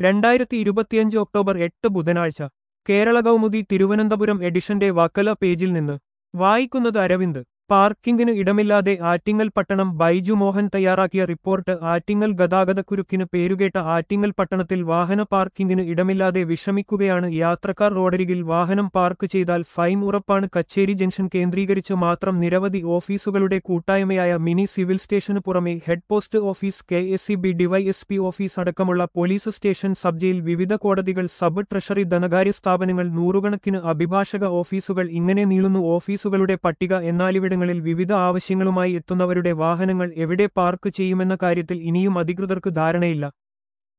രണ്ടായിരത്തി ഇരുപത്തിയഞ്ച് ഒക്ടോബർ എട്ട് ബുധനാഴ്ച കേരള കൗമുദി തിരുവനന്തപുരം എഡിഷന്റെ വക്കല പേജിൽ നിന്ന് വായിക്കുന്നത് അരവിന്ദ് പാർക്കിംഗിന് ഇടമില്ലാതെ ആറ്റിങ്ങൽ പട്ടണം ബൈജു മോഹൻ തയ്യാറാക്കിയ റിപ്പോർട്ട് ആറ്റിങ്ങൽ ഗതാഗതക്കുരുക്കിന് പേരുകേട്ട ആറ്റിങ്ങൽ പട്ടണത്തിൽ വാഹന പാർക്കിംഗിന് ഇടമില്ലാതെ വിഷമിക്കുകയാണ് യാത്രക്കാർ റോഡരികിൽ വാഹനം പാർക്ക് ചെയ്താൽ ഫൈൻ ഉറപ്പാണ് കച്ചേരി ജംഗ്ഷൻ കേന്ദ്രീകരിച്ച് മാത്രം നിരവധി ഓഫീസുകളുടെ കൂട്ടായ്മയായ മിനി സിവിൽ സ്റ്റേഷന് പുറമെ head post office K S C B DYSP office അടക്കമുള്ള പോലീസ് സ്റ്റേഷൻ സബ് ജയിൽ വിവിധ കോടതികൾ സബ് ട്രഷറി ധനകാര്യ സ്ഥാപനങ്ങൾ നൂറുകണക്കിന് അഭിഭാഷക ഓഫീസുകൾ ഇങ്ങനെ നീളുന്നു ഓഫീസുകളുടെ പട്ടിക എന്നാലിവിടങ്ങളിൽ വിവിധ ആവശ്യങ്ങളുമായി എത്തുന്നവരുടെ വാഹനങ്ങൾ എവിടെ പാർക്ക് ചെയ്യുമെന്ന കാര്യത്തിൽ ഇനിയും അധികൃതർക്ക് ധാരണയില്ല